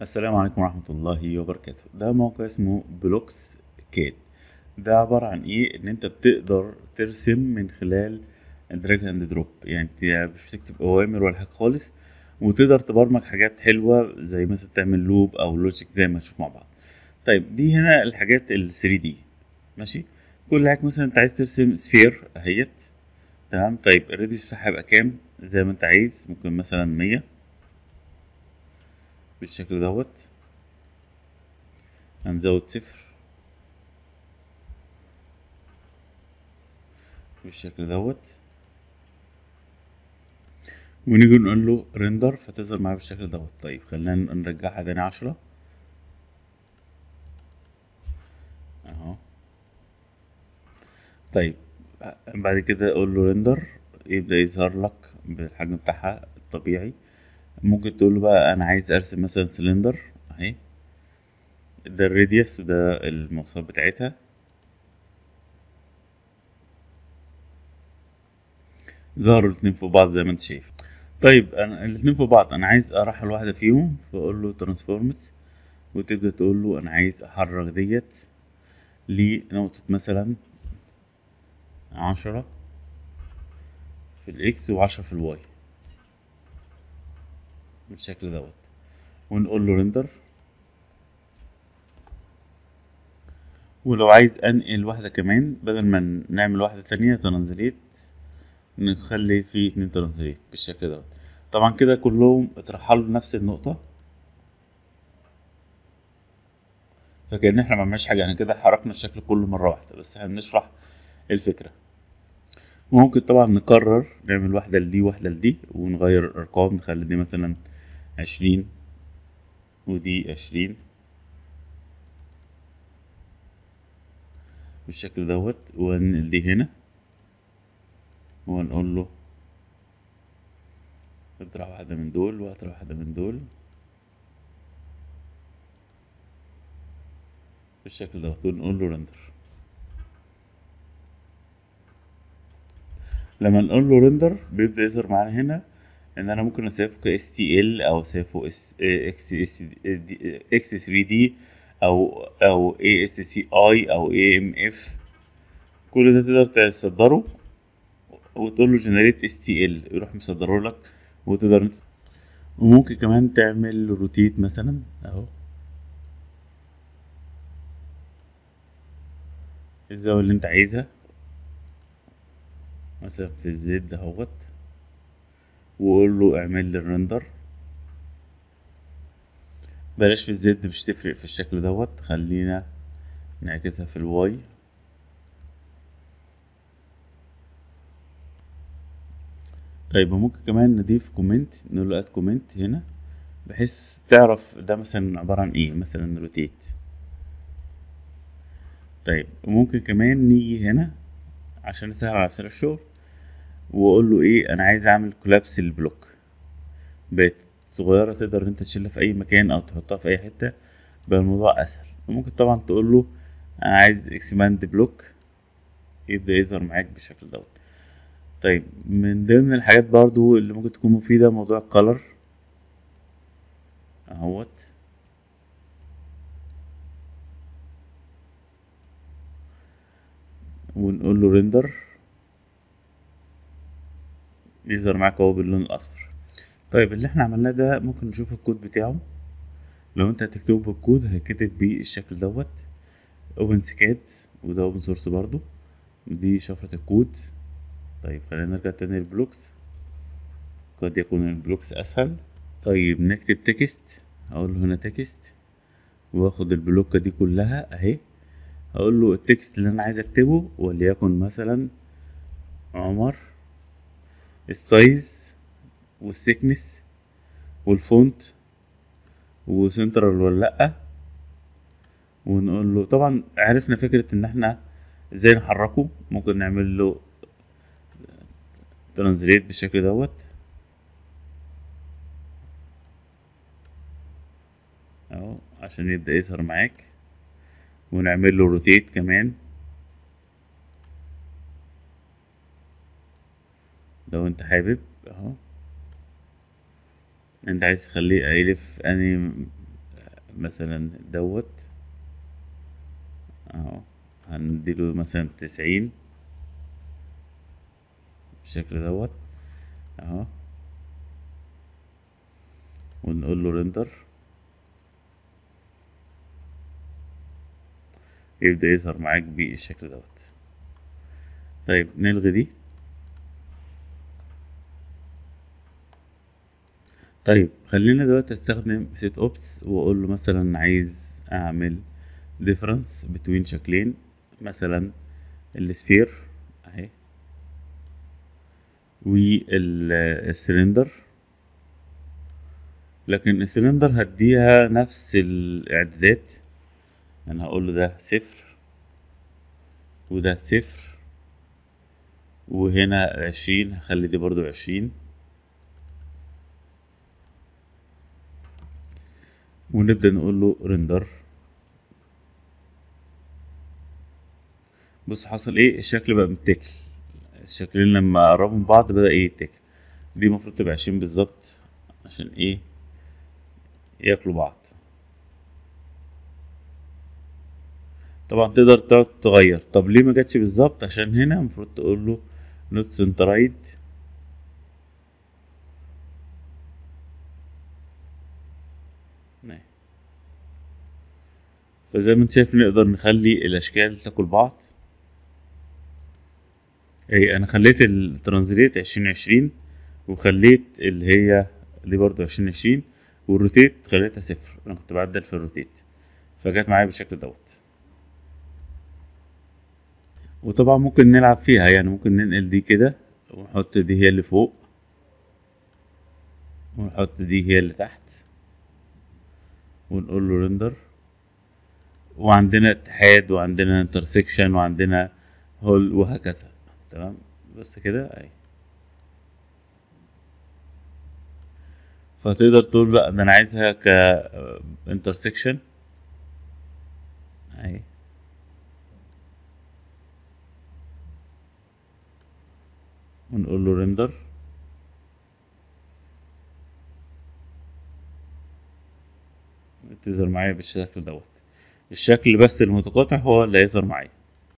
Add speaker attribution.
Speaker 1: السلام عليكم ورحمة الله وبركاته ده موقع اسمه بلوكس كات ده عبارة عن ايه ان انت بتقدر ترسم من خلال دراج اند دروب يعني انت مش بتكتب اوامر ولا حاجة خالص وتقدر تبرمج حاجات حلوة زي مثلا تعمل لوب او لوجيك زي ما نشوف مع بعض طيب دي هنا الحاجات ال 3 دي ماشي كل حاجة مثلا انت عايز ترسم سفير اهيت تمام طيب الريديوس بتاعها يبقى كام زي ما انت عايز ممكن مثلا مية بالشكل دوت هنزود صفر بالشكل دوت ونيجي نقول له ريندر فتظهر معايا بالشكل دوت طيب خلينا نرجعها تاني عشرة اهو طيب بعد كده اقول له ريندر يبدأ يظهر لك بالحجم بتاعها الطبيعي ممكن تقول له بقى انا عايز ارسم مثلا سلندر اهي ده الراديوس وده المواصفات بتاعتها ظهروا الاتنين فوق بعض زي ما انت شايف طيب انا الاتنين فوق بعض انا عايز ارحل واحدة فيهم فاقول له ترانسفورمز وتبدأ تقول له انا عايز احرك ديت لنقطة مثلا عشرة في الاكس وعشرة في الواي بالشكل دوت ونقول له ريندر ولو عايز انقل واحدة كمان بدل ما نعمل واحدة تانية ترانزليت نخلي فيه اتنين ترانزليت بالشكل دوت طبعا كده كلهم اترحلوا لنفس النقطة فكأن احنا معملناش حاجة يعني كده حركنا الشكل كله مرة واحدة بس احنا بنشرح الفكرة ممكن طبعا نكرر نعمل واحدة لدي واحدة لدي ونغير الأرقام نخلي دي مثلا عشرين ودي عشرين بالشكل دوت وننقل دي هنا ونقول له اطرح واحدة من دول واطرح واحدة من دول بالشكل دوت ونقول له رندر لما نقول له رندر بيبدأ يظهر معانا هنا ان انا ممكن اسيفه ك STL او اسيفه اس اكس اس اكس 3 دي او او ASCII او AMF كل ده تقدر تصدره وتقول له جنريت STL يروح مصدره لك وتقدر انت وممكن كمان تعمل روتيت مثلا اهو الزاوية اللي انت عايزها مثلا في الزد اهوت وقول له اعمل لي الرندر بلاش في الزد مش تفرق في الشكل دوت خلينا نعكسها في الواي طيب ممكن كمان نضيف كومنت نقول له اد كومنت هنا بحيث تعرف ده مثلا عبارة عن ايه مثلا روتيت طيب وممكن كمان نيجي هنا عشان نسهل على نفسنا الشغل واقول له ايه انا عايز اعمل كولابس البلوك بقت صغيرة تقدر انت تشيلها في اي مكان او تحطها في اي حتة بقى الموضوع اسهل وممكن طبعا تقول له انا عايز اكسباند بلوك يبدأ يظهر معاك بالشكل دوت طيب من ضمن الحاجات برضو اللي ممكن تكون مفيدة موضوع الكالر اهوت ونقول له ريندر يظهر معاك اهو باللون الاصفر طيب اللي احنا عملناه ده ممكن نشوف الكود بتاعه لو انت هتكتبه بالكود هيتكتب بالشكل دوت اوبن سكات وده اوبن سورس برضو دي شفرة الكود طيب خلينا نرجع تاني للبلوكس قد يكون البلوكس اسهل طيب نكتب تكست اقول له هنا تكست واخد البلوكة دي كلها اهي اقول له التكست اللي انا عايز اكتبه وليكن مثلا عمر السايز والسيكنس والفونت وسنترال ولا لأ ونقول له طبعا عرفنا فكرة ان احنا ازاي نحركه ممكن نعمل له ترانزليت بالشكل دوت اهو عشان يبدأ يظهر معاك ونعمل له روتيت كمان لو انت حابب اهو انت عايز تخليه يلف اني مثلا دوت اهو هنديله مثلا تسعين بالشكل دوت اهو ونقول له ريندر يبدأ يظهر معاك بالشكل دوت طيب نلغي دي طيب خلينا دلوقتي استخدم سيت اوبس واقول له مثلا عايز اعمل ديفرنس بين شكلين مثلا السفير اهي والسلندر لكن السلندر هديها نفس الاعدادات انا هقول له ده صفر وده صفر وهنا عشرين هخلي دي برضو عشرين ونبدأ نقول له ريندر بص حصل ايه الشكل بقى متاكل الشكلين لما قربوا من بعض بدأ ايه يتاكل دي المفروض تبقى عشرين بالظبط عشان ايه ياكلوا بعض طبعا تقدر تقعد تغير طب ليه ما جاتش بالظبط عشان هنا المفروض تقول له نوت سنترايد فزي ما انت شايف نقدر نخلي الاشكال تاكل بعض اي انا خليت الترانزليت عشرين عشرين وخليت اللي هي دي برضو عشرين عشرين والروتيت خليتها صفر انا كنت بعدل في الروتيت فجت معايا بالشكل دوت وطبعا ممكن نلعب فيها يعني ممكن ننقل دي كده ونحط دي هي اللي فوق ونحط دي هي اللي تحت ونقول له ريندر وعندنا اتحاد وعندنا انترسكشن وعندنا هول وهكذا تمام بس كده اهي فتقدر تقول لا ده انا عايزها ك انترسكشن اهي ونقول له ريندر تظهر معايا بالشكل دوت الشكل بس المتقاطع هو اللي هيظهر معايا